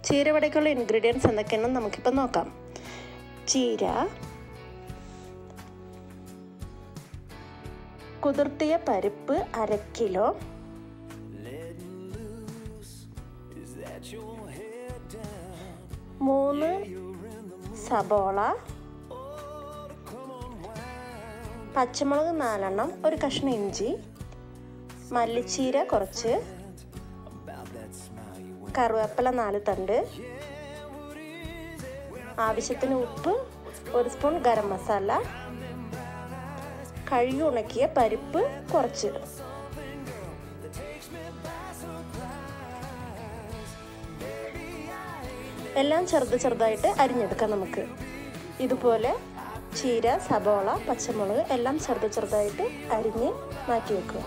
ചീരവടയ്ക്കുള്ള ingredients എന്തൊക്കെയാണെന്ന് നമുക്കിപ്പോൾ നോക്കാം ചീര കുതിർത്തിയ പരിപ്പ് അര കിലോ മൂന്ന് സബോള പച്ചമുളക് നാലെണ്ണം ഒരു കഷ്ണം ഇഞ്ചി മല്ലിച്ചീര കുറച്ച് കറുവേപ്പില നാല് തണ്ട് ആവശ്യത്തിന് ഉപ്പ് ഒരു സ്പൂൺ ഗരം മസാല കഴുകി ഉണക്കിയ പരിപ്പ് കുറച്ച് എല്ലാം ചെറുത് ചെറുതായിട്ട് അരിഞ്ഞെടുക്കാം നമുക്ക് ഇതുപോലെ ചീര സബോള പച്ചമുളക് എല്ലാം ചെറുത് ചെറുതായിട്ട് അരിഞ്ഞ് മാറ്റി വെക്കുക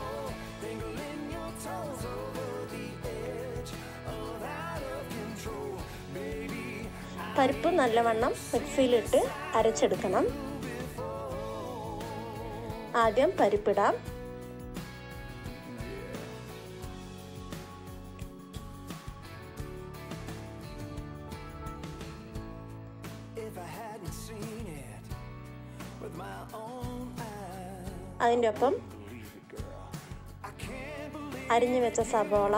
പരിപ്പ് നല്ലവണ്ണം മിക്സിയിലിട്ട് അരച്ചെടുക്കണം ആദ്യം പരിപ്പിടാം അതിൻ്റെ ഒപ്പം അരിഞ്ഞു വെച്ച സബോള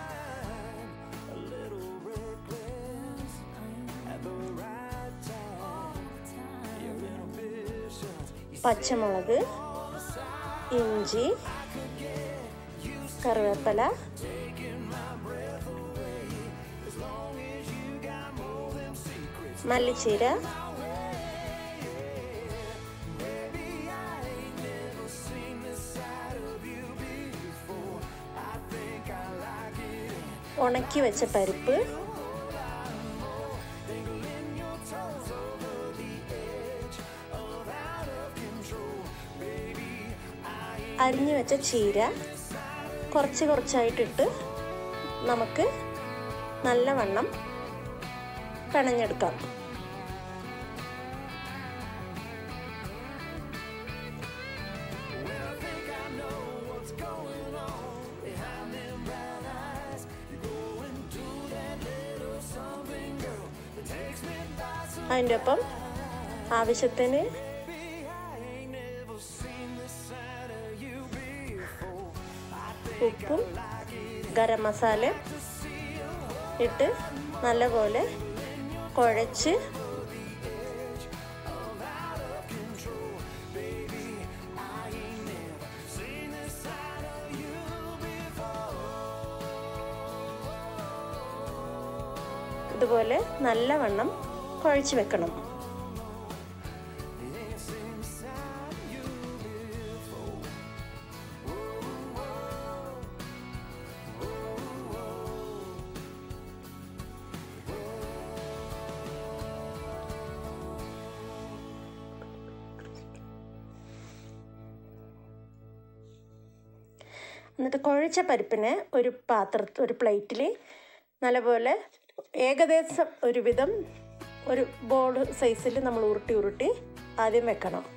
പച്ചമുളക് ഇഞ്ചി കറിവേപ്പില മല്ലിച്ചീര ഉണക്കി വെച്ച പരിപ്പ് അരിഞ്ഞു വെച്ച ചീര കുറച്ച് കുറച്ചായിട്ടിട്ട് നമുക്ക് നല്ലവണ്ണം പിണഞ്ഞെടുക്കാം അതിൻ്റെ ഒപ്പം ആവശ്യത്തിന് ഉപ്പും ഗരം മസാല ഇട്ട് നല്ലപോലെ കുഴച്ച് ഇതുപോലെ നല്ലവണ്ണം കുഴച്ച് വെക്കണം എന്നിട്ട് കുഴച്ച പരിപ്പിനെ ഒരു പാത്ര ഒരു പ്ലേറ്റിൽ നല്ലപോലെ ഏകദേശം ഒരുവിധം ഒരു ബോൾ സൈസിൽ നമ്മൾ ഉരുട്ടി ഉരുട്ടി ആദ്യം വെക്കണം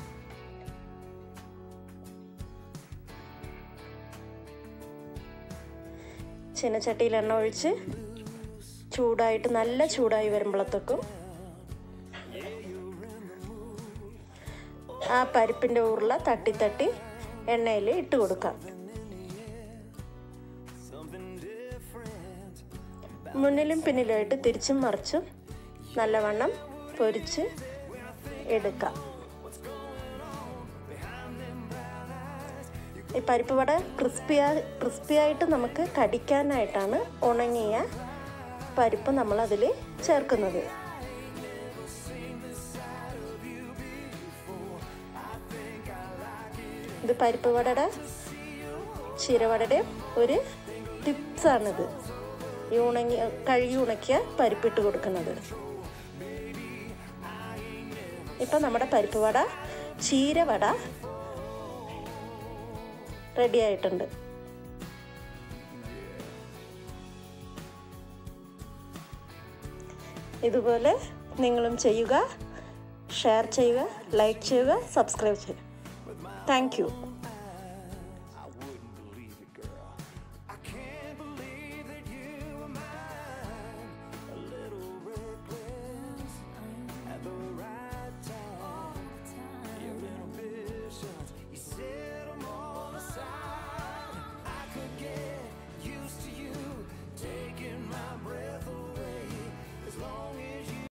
ചീനച്ചട്ടിയിൽ എണ്ണ ഒഴിച്ച് ചൂടായിട്ട് നല്ല ചൂടായി വരുമ്പോഴത്തേക്കും ആ പരിപ്പിൻ്റെ ഉരുള തട്ടി തട്ടി എണ്ണയിൽ ഇട്ട് കൊടുക്കാം മുന്നിലും പിന്നിലുമായിട്ട് തിരിച്ചും മറിച്ചും നല്ലവണ്ണം പൊരിച്ച് എടുക്കാം ഈ പരിപ്പ് വട ക്രിസ്പിയാ ക്രിസ്പിയായിട്ട് നമുക്ക് കടിക്കാനായിട്ടാണ് ഉണങ്ങിയ പരിപ്പ് നമ്മൾ അതിൽ ചേർക്കുന്നത് ഇത് പരിപ്പ് വടയുടെ ചീരവടയുടെ ഒരു ടിപ്സാണിത് ഈ ഉണങ്ങി കഴുകി ഉണക്കിയ പരിപ്പിട്ട് കൊടുക്കുന്നത് ഇപ്പം നമ്മുടെ പരിപ്പ് വട ചീരവട റെഡി ആയിട്ടുണ്ട് ഇതുപോലെ നിങ്ങളും ചെയ്യുക ഷെയർ ചെയ്യുക ലൈക്ക് ചെയ്യുക സബ്സ്ക്രൈബ് ചെയ്യുക താങ്ക് യു